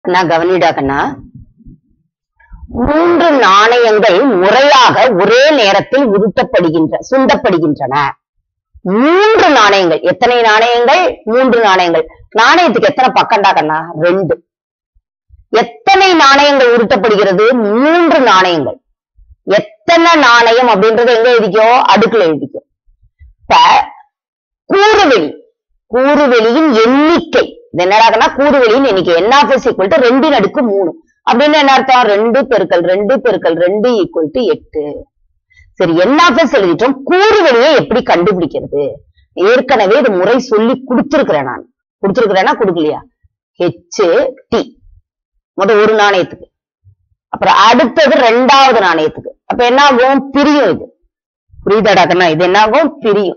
நான் கவனிடா கண்ணா மூன்று நாணயங்கள் முறையாக ஒரே நேரத்தில் உருட்டப்படுகின்ற சுண்டப்படுகின்றன மூன்று நாணயங்கள் எத்தனை நாணயங்கள் மூன்று நாணயங்கள் நாணயத்துக்கு எத்தனை பக்கம்டா கண்ணா ரெண்டு எத்தனை நாணயங்கள் உருட்டப்படுகிறது மூன்று நாணயங்கள் எத்தனை நாணயம் அப்படின்றது எங்க எழுதிக்கோ அடுக்குல எழுதிக்கோ இப்ப கூறுவெளி கூறுவெளியின் எண்ணிக்கை இது என்னடாகனா கூறுவெளியின் எண்ணிக்கை n of S equal to ரெண்டின் அடுக்கு மூணு அப்படின்னு என்ன அர்த்தம் ரெண்டு பெருக்கல் ரெண்டு பெருக்கல் ரெண்டு ஈக்குவல் டு எட்டு சரி என் ஆஃப் எஸ் எழுதிட்டோம் கூறுவெளியை எப்படி கண்டுபிடிக்கிறது ஏற்கனவே இது முறை சொல்லி கொடுத்திருக்கிறேன் நான் கொடுத்திருக்கிறேன்னா கொடுக்கலையா ஹெச் டி முத ஒரு நாணயத்துக்கு அப்புறம் அடுத்தது ரெண்டாவது நாணயத்துக்கு அப்ப என்ன ஆகும் பிரியும் இது புரியுதாடாக்கண்ணா இது என்ன ஆகும் பிரியும்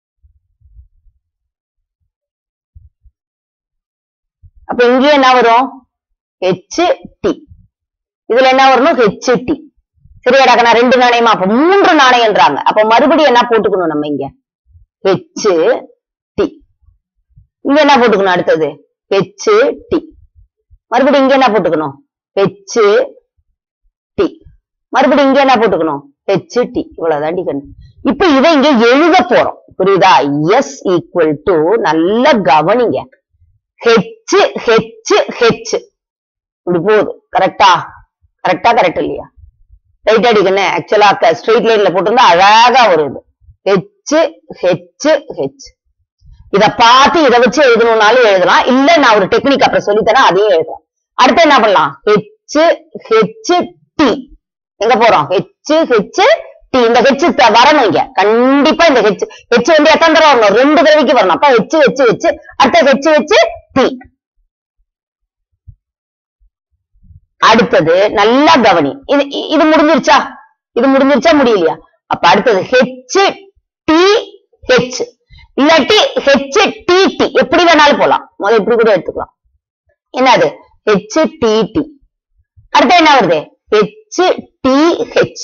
அப்ப இங்கே என்ன வரும் ஹெச் டி இதுல என்ன வரணும் ஹெச் டி சரியாடாக்கண்ணா ரெண்டு நாணயமா அப்ப மூன்று நாணயம்ன்றாங்க அப்ப மறுபடியும் என்ன போட்டுக்கணும் நம்ம இங்க ஹெச் டி இங்க என்ன போட்டுக்கணும் அடுத்தது ஹெச் டி மறுபடியும் இங்க என்ன போட்டுக்கணும் ஹெச் டி மறுபடியும் இங்க என்ன போட்டுக்கணும் ஹெச் டி இவ்வளவுதான் கண்ணு இப்ப இதை இங்க எழுத போறோம் புரியுதா எஸ் ஈக்குவல் டு நல்ல கவனிங்க ஹெச் ஹெச் ஹெச் இப்படி போகுது கரெக்டா கரெக்டா கரெக்ட் இல்லையா ரைட் அடிக்கண்ணே ஆக்சுவலா ஸ்ட்ரெயிட் லைன்ல போட்டிருந்தா அழகா வருது ஹெச் ஹெச் ஹெச் இத பார்த்து இதை வச்சு எழுதணும்னாலும் எழுதலாம் இல்ல நான் ஒரு டெக்னிக் அப்புறம் சொல்லித்தரேன் அதையும் எழுதலாம் அடுத்து என்ன பண்ணலாம் ஹெச் ஹெச் டி எங்க போறோம் ஹெச் ஹெச் டி இந்த ஹெச் வரணும் இங்க கண்டிப்பா இந்த ஹெச் ஹெச் வந்து எத்தனை தடவை வரணும் ரெண்டு தடவைக்கு வரணும் அப்ப ஹெச் ஹெச் ஹெச் அடுத்த ஹெச் ஹெச் டி அடுத்தது நல்லா கவனி இது இது முடிஞ்சிருச்சா இது முடிஞ்சிருச்சா முடியலையா அப்ப அடுத்தது ஹெச் டி ஹெச் இல்லாட்டி ஹெச் டி டி எப்படி வேணாலும் போலாம் முதல்ல இப்படி கூட எடுத்துக்கலாம் என்னது ஹெச் டி டி அடுத்து என்ன வருது ஹெச் டி ஹெச்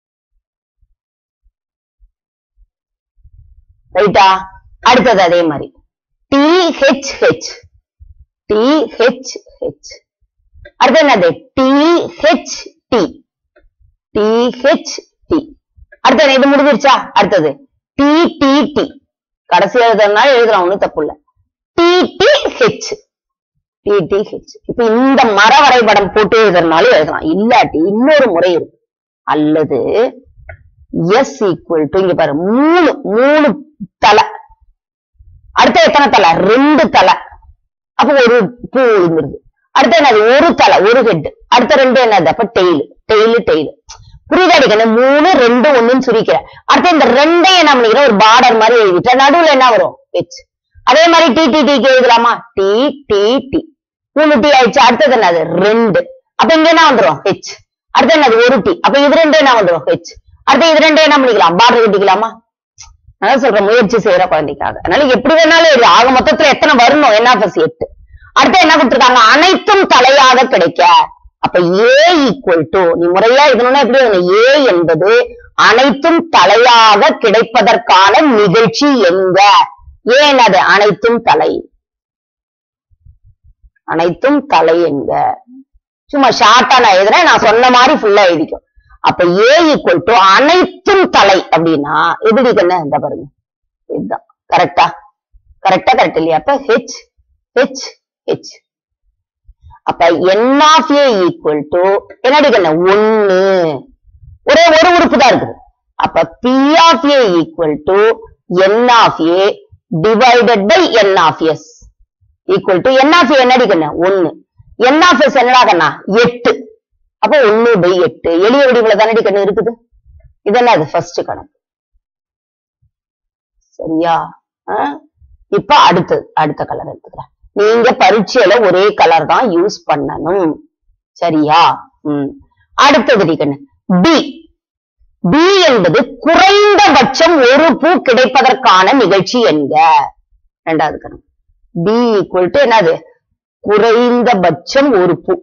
ரைட்டா அடுத்தது அதே மாதிரி T H H T H H அடுத்து என்னது T H T T H T அடுத்து என்ன? இது முடிஞ்சிருச்சா அடுத்தது டி டி டி கடைசி எழுதுறதுனால எழுதலாம் ஒண்ணும் தப்பு இல்ல T T H T T H இப்ப இந்த மர வரைபடம் போட்டு எழுதுறதுனால எழுதலாம் இல்லாட்டி இன்னொரு முறை இருக்கு அல்லது எஸ் ஈக்குவல் டு இங்க பாரு மூணு மூணு தலை அடுத்த எத்தனை தலை ரெண்டு தலை அப்ப ஒரு பூ விழுந்துருது அடுத்து என்னது ஒரு தலை ஒரு ஹெட் அடுத்த ரெண்டு என்னது அப்ப டெய்ல் டெய்லு டெய்லு புரியுதா அடிக்கணும் மூணு ரெண்டு ஒண்ணுன்னு சுரிக்கிறேன் அடுத்து இந்த ரெண்டையும் என்ன பண்ணிக்கிறேன் ஒரு பார்டர் மாதிரி எழுதிட்டேன் நடுவுல என்ன வரும் ஹெச் அதே மாதிரி டி டி டிக்கு எழுதலாமா டி டி டி மூணு டி ஆயிடுச்சு அடுத்தது என்னது ரெண்டு அப்ப இங்க என்ன வந்துரும் ஹெச் அடுத்து என்னது ஒரு டி அப்ப இது ரெண்டு என்ன வந்துரும் ஹெச் அடுத்து இது ரெண்டு என்ன பண்ணிக்கலாம் பார்டர் கட்டிக்கலாமா அதான் சொல்றேன் முயற்சி செய்யற குழந்தைக்காக அதனால எப்படி வேணாலும் எழுது ஆக மொத்தத்துல எத்தனை வரணும் என்ன பஸ் எட்டு அடுத்து என்ன கொடுத்துருக்காங்க அனைத்தும் தலையாக கிடைக்க அப்ப ஏ ஈக்குவல் டு நீ முறையா இதனா எப்படி எழுதணும்? ஏ என்பது அனைத்தும் தலையாக கிடைப்பதற்கான நிகழ்ச்சி எங்க ஏன் அது அனைத்தும் தலை அனைத்தும் தலை எங்க சும்மா ஷார்ட்டா நான் எழுதுறேன் நான் சொன்ன மாதிரி ஃபுல்லா எழுதிக்கும் அப்ப ஏ ஈக்குவல் டு அனைத்தும் தலை அப்படின்னா எப்படி என்ன இந்த பாருங்க இதுதான் கரெக்டா கரெக்டா கரெக்ட் இல்லையா அப்ப ஹெச் ஹெச் ஹெச் அப்ப n of A equal to என்னடி கண்ண ஒண்ணு ஒரே ஒரு உறுப்பு தான் இருக்குது அப்ப P of A equal to n of A divided by n of S equal to n of A என்னடி கண்ண ஒண்ணு என் ஆஃப் எஸ் என்னடா கண்ணா எட்டு அப்ப ஒண்ணு பை எட்டு எளிய வடிவுல தானடி கண்ணு இருக்குது இது என்னது ஃபர்ஸ்ட் கணக்கு சரியா ஆ? இப்ப அடுத்தது அடுத்த கலர் எடுத்துக்கிறேன் நீங்க பரீட்சையில ஒரே கலர் தான் யூஸ் பண்ணணும் சரியா ம் அடுத்தது கண்ணு பி பி என்பது குறைந்தபட்சம் ஒரு பூ கிடைப்பதற்கான நிகழ்ச்சி என்க ரெண்டாவது கணக்கு பி ஈக்குவல் டு என்னது குறைந்தபட்சம் ஒரு பூ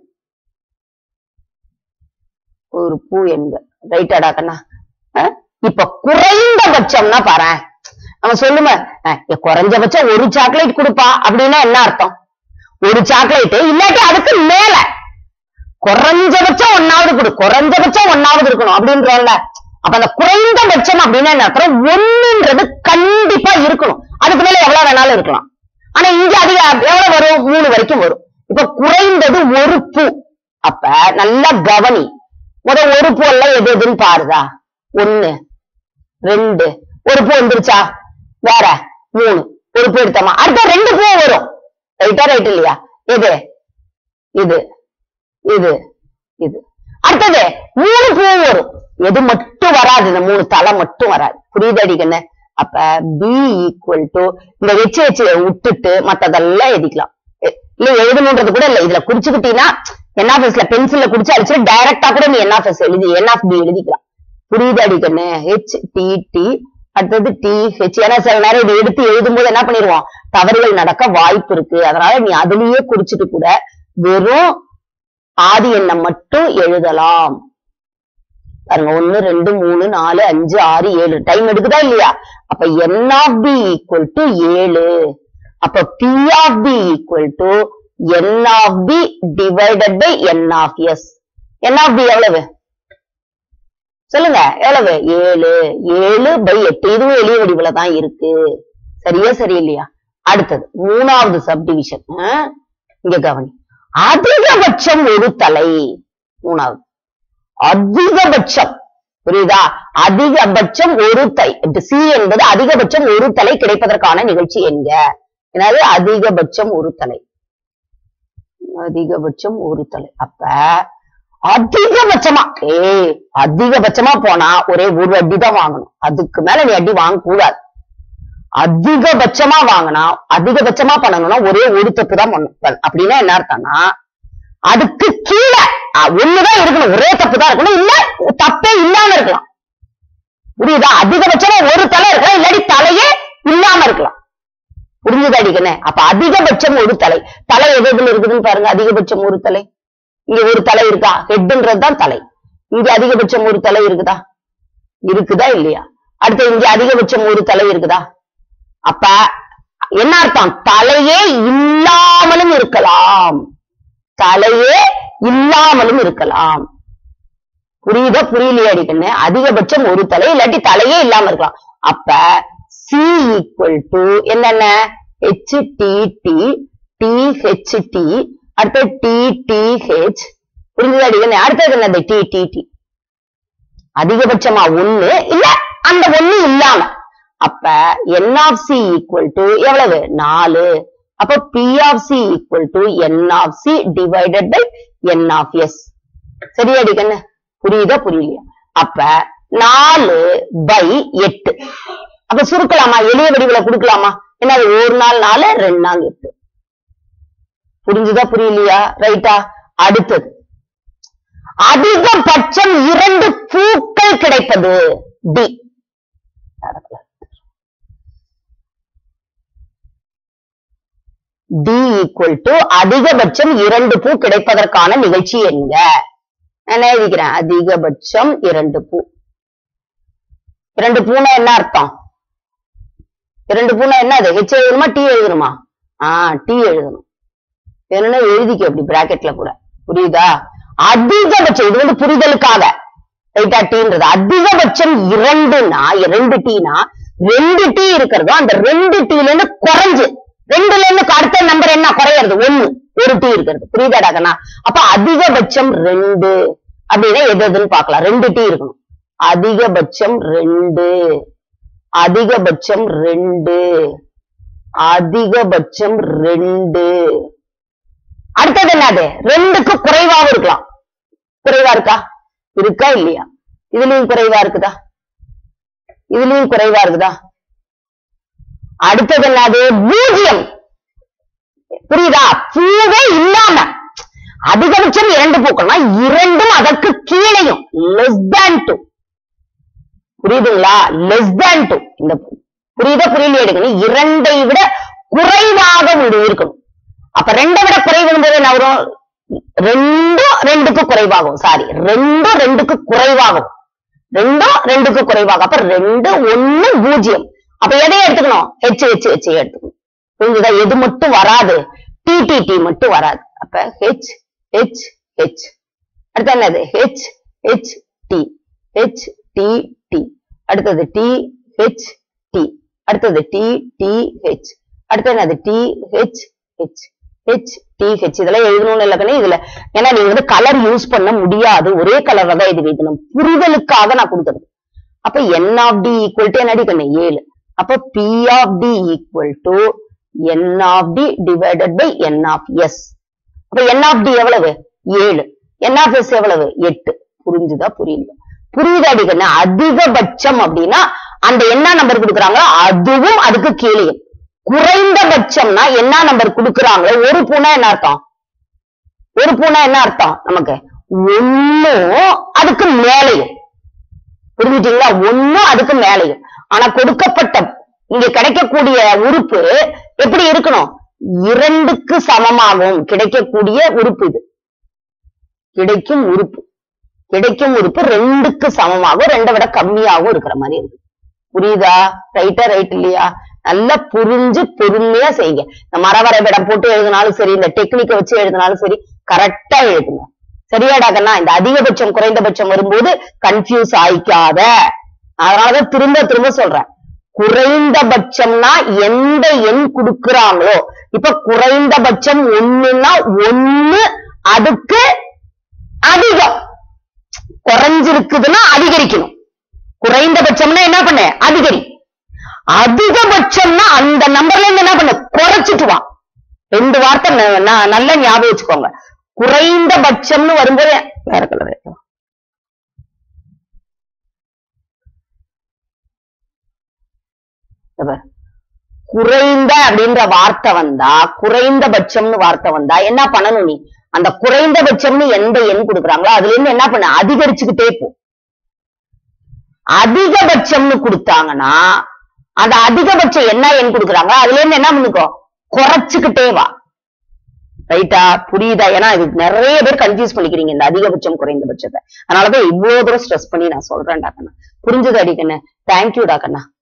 ஒரு பூ என்க ரைட்டாடா கண்ணா அஹ்? இப்ப குறைந்தபட்சம்னா பாரு நம்ம சொல்லுங்க அஹ், குறைஞ்சபட்சம் ஒரு சாக்லேட் கொடுப்பா அப்படின்னா என்ன அர்த்தம் ஒரு சாக்லேட் இல்லாட்டி அதுக்கு மேல குறைஞ்சபட்சம் ஒன்னாவது கொடு குறைஞ்சபட்சம் ஒன்னாவது இருக்கணும் அப்படின்றோம்ல அப்ப அந்த குறைந்தபட்சம் அப்படின்னா என்ன அர்த்தம் ஒண்ணுன்றது கண்டிப்பா இருக்கணும் அதுக்கு மேல எவ்வளவு வேணாலும் இருக்கலாம் ஆனா இங்க அதிக எவ்வளவு வரும் மூணு வரைக்கும் வரும் இப்ப குறைந்தது ஒரு பூ அப்ப நல்லா கவனி முத ஒரு பூ எல்லாம் எது எதுன்னு பாருதா ஒண்ணு ரெண்டு ஒரு பூ வந்துருச்சா வேற மூணு ஒரு பூ எடுத்தோமா அடுத்த ரெண்டு பூ வரும் ரைட்டா ரைட் இல்லையா எது இது இது இது அடுத்தது மூணு பூ வரும் எது மட்டும் வராது இந்த மூணு தலை மட்டும் வராது புரியுது அடிக்கண்ணு அப்ப பி ஈக்குவல் டு இந்த வச்சு வச்சு விட்டுட்டு மத்ததெல்லாம் எழுதிக்கலாம் எ- இல்ல எழுதணுன்றது கூட இல்ல இதுல குறிச்சுக்கிட்டீங்கன்னா என்ஆஃப்எஸ்ல பென்சில்ல குறிச்சு அடிச்சுட்டு டைரக்டா கூட நீ என்ஆஃப்எஸ் எழுதி என்ஆஃப் பி எழுதிக்கலாம் புரியுது அடிக்கண்ணு ஹெச் டி டி அடுத்தது டி ஹெச் ஏன்னா சில நேரம் இது எடுத்து எழுதும் போது என்ன பண்ணிடுவோம் தவறுகள் நடக்க வாய்ப்பு இருக்கு அதனால நீ அதுலயே குறிச்சிட்டு கூட வெறும் ஆதி எண்ணை மட்டும் எழுதலாம் பாருங்க ஒண்ணு ரெண்டு மூணு நாலு அஞ்சு ஆறு ஏழு டைம் எடுக்குதா இல்லையா அப்ப n of B equal to ஏழு அப்ப P of B equal to n of B divided by n of S n of B எவ்வளவு சொல்லுங்க எவ்வளவு ஏழு ஏழு பை எட்டு இதுவும் எளிய வடிவுல தான் இருக்கு சரியா சரி இல்லையா அடுத்தது மூணாவது சப்டிவிஷன் இங்க கவனி அதிகபட்சம் ஒரு தலை மூணாவது அதிகபட்சம் புரியுதா அதிகபட்சம் ஒரு தலை சி என்பது அதிகபட்சம் ஒரு தலை கிடைப்பதற்கான நிகழ்ச்சி என்க என்னது அதிகபட்சம் ஒரு தலை அதிகபட்சம் ஒரு தலை அப்ப அதிகபட்சமா ஏய் அதிகபட்சமா போனா ஒரே ஒரு அடி தான் வாங்கணும் அதுக்கு மேல நீ அடி வாங்க கூடாது அதிகபட்சமா வாங்கினா அதிகபட்சமா பண்ணணும்னா ஒரே ஒரு தப்பு தான் பண்ணணும் அப்படின்னா என்ன அர்த்தம்னா அதுக்கு கீழே அஹ், ஒண்ணுதான் இருக்கணும் ஒரே தப்பு தான் இருக்கணும் இல்ல தப்பே இல்லாம இருக்கலாம் புரியுதா அதிகபட்சமா ஒரு தலை இருக்கலாம் இல்லாட்டி தலையே இல்லாம இருக்கலாம் புரிஞ்சுதா அடிக்கணே அப்ப அதிகபட்சம் ஒரு தலை தலை எது எதுல இருக்குதுன்னு பாருங்க அதிகபட்சம் ஒரு தலை இங்க ஒரு தலை இருக்கா ஹெட்ன்றது தான் தலை இங்க அதிகபட்சம் ஒரு தலை இருக்குதா இருக்குதா இல்லையா அடுத்து இங்க அதிகபட்சம் ஒரு தலை இருக்குதா அப்ப என்ன அர்த்தம் தலையே இல்லாமலும் இருக்கலாம் தலையே இல்லாமலும் இருக்கலாம் புரியுதா புரியலையா அடிக்கண்ணு அதிகபட்சம் ஒரு தலை இல்லாட்டி தலையே இல்லாம இருக்கலாம் அப்ப சி ஈக்குவல் டு என்னென்ன H T T T H T அடுத்து டி டி ஹெச் புரிஞ்சுதா அடிக்கண்ணு அடுத்தது என்னது டி டி டி அதிகபட்சமா ஒண்ணு இல்ல அந்த ஒண்ணு இல்லாம அப்ப n of C equal to எவ்வளவு நாலு அப்ப P of C equal to n of C divided by n of S சரியாடி கண்ணு புரியுதா புரியலையா அப்ப நாலு பை எட்டு அப்ப சுருக்கலாமா எளிய வடிவுல கொடுக்கலாமா என்ன அது ஒரு நாள் நாலு ரெண்டு நாள் எட்டு புரிஞ்சுதா புரியலையா ரைட்டா அடுத்தது அதிகபட்சம் இரண்டு பூக்கள் கிடைப்பது டி டி ஈக்குவல் டு அதிகபட்சம் இரண்டு பூ கிடைப்பதற்கான நிகழ்ச்சி என்க நான் எழுதிக்கிறேன் அதிகபட்சம் இரண்டு பூ இரண்டு பூனா என்ன அர்த்தம் இரண்டு பூனா என்ன அது ஹெச் எழுதணுமா டி எழுதணுமா ஆஹ் டி எழுதணும் வேணும்னா எழுதிக்க அப்படி பிராக்கெட்ல கூட புரியுதா அதிகபட்சம் இது வந்து புரிதலுக்காக ரைட்டா டீன்றது அதிகபட்சம் இரண்டுனா ரெண்டு டீனா ரெண்டு டீ இருக்கிறதோ அந்த ரெண்டு டீல இருந்து குறைஞ்சு ரெண்டுல இருந்து அடுத்த நம்பர் என்ன குறையிறது ஒண்ணு ஒரு டீ இருக்கிறது புரியுதாடா கண்ணா அப்ப அதிகபட்சம் ரெண்டு அப்படின்னா எது எதுன்னு பார்க்கலாம் ரெண்டு டீ இருக்கணும் அதிகபட்சம் ரெண்டு அதிகபட்சம் ரெண்டு அதிகபட்சம் ரெண்டு அடுத்தது என்னது ரெண்டுக்கு குறைவாகவும் இருக்கலாம் குறைவா இருக்கா இருக்கா இல்லையா இதுலயும் குறைவா இருக்குதா இதுலயும் குறைவா இருக்குதா அடுத்தது என்னது பூஜ்ஜியம் புரியுதா பூவே இல்லாம அதிகபட்சம் இரண்டு பூக்கள்னா இரண்டும் அதற்கு கீழையும் லெஸ் தேன் டூ புரியுதுங்களா லெஸ் தேன் டூ இந்த புரியுதா புரியலையா எடுக்கணும் இரண்டை விட குறைவாக ஒன்று இருக்கணும் அப்ப ரெண்டை விட குறைவுங்கும் போது என்ன வரும் ரெண்டும் ரெண்டுக்கு குறைவாகும் சாரி ரெண்டும் ரெண்டுக்கு குறைவாகும் ரெண்டும் ரெண்டுக்கு குறைவாகும் அப்ப ரெண்டு ஒண்ணு பூஜ்ஜியம் அப்ப எதை எடுத்துக்கணும் ஹெச் ஹெச் ஹெச் எடுத்துக்கணும் புரிஞ்சுதா எது மட்டும் வராது டிடிடி மட்டும் வராது அப்ப ஹெச் ஹெச் ஹெச் அடுத்து என்னது H H T H T T அடுத்தது டி ஹெச் டி அடுத்தது டி டி ஹெச் அடுத்து என்னது T H H H T H இதெல்லாம் எழுதணும்னு இல்லை கண்ணு இதுல ஏன்னா நீங்க வந்து கலர் யூஸ் பண்ண முடியாது ஒரே கலர்ல தான் இது எழுதணும் புரிதலுக்காக நான் கொடுக்குறது அப்ப n of T equal to என்னடி கண்ணு ஏழு அப்ப P of T equal to n of T divided by n of S அப்ப என் ஆஃப் டி எவ்வளவு ஏழு என் ஆஃப் எஸ் எவ்வளவு எட்டு புரிஞ்சுதா புரியல புரியுதா அடிக்கண்ணு அதிகபட்சம் அப்படின்னா அந்த என்ன நம்பர் கொடுக்குறாங்களோ அதுவும் அதுக்கு கீழே குறைந்தபட்சம்னா என்ன நம்பர் கொடுக்குறாங்களோ ஒரு பூனா என்ன அர்த்தம் ஒரு பூனா என்ன அர்த்தம் நமக்கு ஒன்னும் அதுக்கு மேலையும் புரிஞ்சுட்டீங்களா ஒன்னும் அதுக்கு மேலையும் ஆனா கொடுக்கப்பட்ட இங்க கிடைக்கக்கூடிய உறுப்பு எப்படி இருக்கணும் இரண்டுக்கு சமமாகவும் கிடைக்கக்கூடிய உறுப்பு இது கிடைக்கும் உறுப்பு கிடைக்கும் உறுப்பு ரெண்டுக்கு சமமாகவும் ரெண்டை விட கம்மியாகவும் இருக்கிற மாதிரி இருக்கு புரியுதா ரைட்டா ரைட் இல்லையா நல்லா புரிஞ்சு பொறுமையா செய்யுங்க இந்த மர வரைபடம் போட்டு எழுதினாலும் சரி இந்த டெக்னிக்கை வச்சு எழுதினாலும் சரி கரெக்டா எழுதுங்க சரியாடா கண்ணா இந்த அதிகபட்சம் குறைந்தபட்சம் வரும்போது கன்ஃபியூஸ் ஆயிக்காத அதனாலதான் திரும்ப திரும்ப சொல்றேன் குறைந்தபட்சம்னா எந்த எண் கொடுக்கறாங்களோ இப்ப குறைந்தபட்சம் ஒண்ணுன்னா ஒண்ணு அதுக்கு அதிகம் குறைஞ்சிருக்குதுன்னா அதிகரிக்கணும் குறைந்தபட்சம்னா என்ன பண்ண அதிகரி அதிகபட்சம்னா அந்த நம்பர்ல இருந்து என்ன பண்ண குறைச்சிட்டு வா ரெண்டு வார்த்தை ந- ந- நல்லா ஞாபகம் வச்சுக்கோங்க குறைந்தபட்சம்னு வரும்போது வேற கலர் குறைந்த அப்படின்ற வார்த்தை வந்தா குறைந்தபட்சம்னு வார்த்தை வந்தா என்ன பண்ணணும் நீ அந்த குறைந்தபட்சம்னு எந்த எண் கொடுக்குறாங்களோ அதுல இருந்து என்ன பண்ண அதிகரிச்சுக்கிட்டே போ அதிகபட்சம்னு கொடுத்தாங்கன்னா அந்த அதிகபட்சம் என்ன எண் கொடுக்குறாங்க அதுல இருந்து என்ன பண்ணுக்கோ குறைச்சுக்கிட்டே வா ரைட்டா புரியுதா ஏன்னா இது நிறைய பேர் கன்ஃபியூஸ் பண்ணிக்கிறீங்க இந்த அதிகபட்சம் குறைந்தபட்சத்தை அதனாலதான் இவ்வளவு தூரம் ஸ்ட்ரெஸ் பண்ணி நான் சொல்றேன்டா கண்ணா புரிஞ்சது அடிக்கண்ணே தேங்க்யூடா கண்ணா